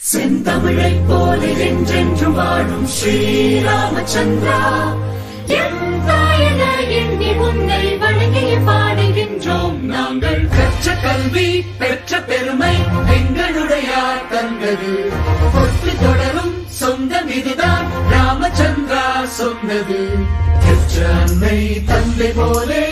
செந்தமிழைப் போல என்றென்று வாழும் ஸ்ரீராமச்சந்திரா என் தாயன எண்ணி உன்னை வணங்கி பாடுகின்றோம் நாங்கள் கற்ற கல்வி பெற்ற பெருமை எங்களுடையார் தந்தது ஒத்து தொடரும் சொந்தம் இதுதான் ராமச்சந்திரா சொன்னது பெற்ற அன்னை தந்தை போலே